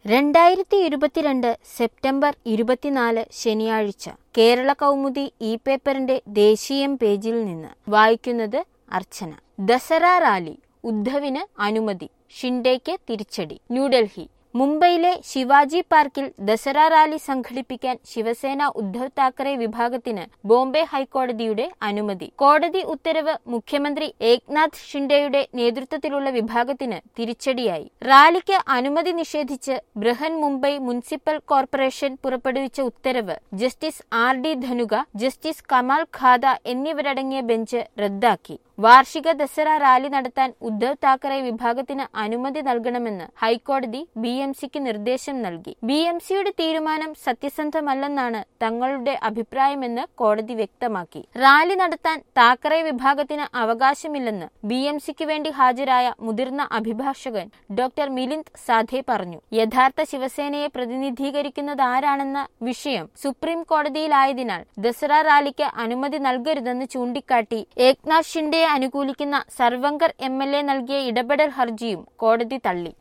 രണ്ടായിരത്തി ഇരുപത്തിരണ്ട് സെപ്റ്റംബർ ഇരുപത്തിനാല് ശനിയാഴ്ച കേരള കൗമുദി ഇ പേപ്പറിന്റെ ദേശീയം പേജിൽ നിന്ന് വായിക്കുന്നത് അർച്ചന ദസറ റാലി ഉദ്ധവിന് അനുമതി ഷിൻഡേക്ക് തിരിച്ചടി ന്യൂഡൽഹി മുംബൈയിലെ ശിവാജി പാർക്കിൽ ദസറ റാലി സംഘടിപ്പിക്കാൻ ശിവസേന ഉദ്ധവ് താക്കറെ വിഭാഗത്തിന് ബോംബെ ഹൈക്കോടതിയുടെ അനുമതി കോടതി ഉത്തരവ് മുഖ്യമന്ത്രി ഏക്നാഥ് ഷിൻഡെയുടെ നേതൃത്വത്തിലുള്ള വിഭാഗത്തിന് തിരിച്ചടിയായി റാലിക്ക് അനുമതി നിഷേധിച്ച് ബൃഹൻ മുംബൈ മുനിസിപ്പൽ കോർപ്പറേഷൻ പുറപ്പെടുവിച്ച ഉത്തരവ് justice R D Dhanuka justice Kamal Khata എന്നിവരടങ്ങിയ ബെഞ്ച് റദ്ദാക്കി വാർഷിക ദസറ റാലി നടത്താൻ ഉദ്ധവ് താക്കറെ വിഭാഗത്തിന് അനുമതി നൽകണമെന്ന് ഹൈക്കോടതി ബി എം സിക്ക് നിർദ്ദേശം നൽകി ബി എം സിയുടെ തീരുമാനം സത്യസന്ധമല്ലെന്നാണ് തങ്ങളുടെ അഭിപ്രായമെന്ന് കോടതി വ്യക്തമാക്കി റാലി നടത്താൻ താക്കറെ വിഭാഗത്തിന് അവകാശമില്ലെന്ന് ബി എം സിക്ക് വേണ്ടി ഹാജരായ മുതിർന്ന അഭിഭാഷകൻ ഡോക്ടർ മിലിന്ദ് സാധെ പറഞ്ഞു യഥാർത്ഥ ശിവസേനയെ പ്രതിനിധീകരിക്കുന്നതാരാണെന്ന വിഷയം സുപ്രീം കോടതിയിലായതിനാൽ ദസറ റാലിക്ക് അനുമതി നൽകരുതെന്ന് ചൂണ്ടിക്കാട്ടി ഏക്നാഥ് ഷിൻഡെയെ അനുകൂലിക്കുന്ന സർവങ്കർ എം എൽ എ നൽകിയ ഇടപെടൽ ഹർജിയും കോടതി തള്ളി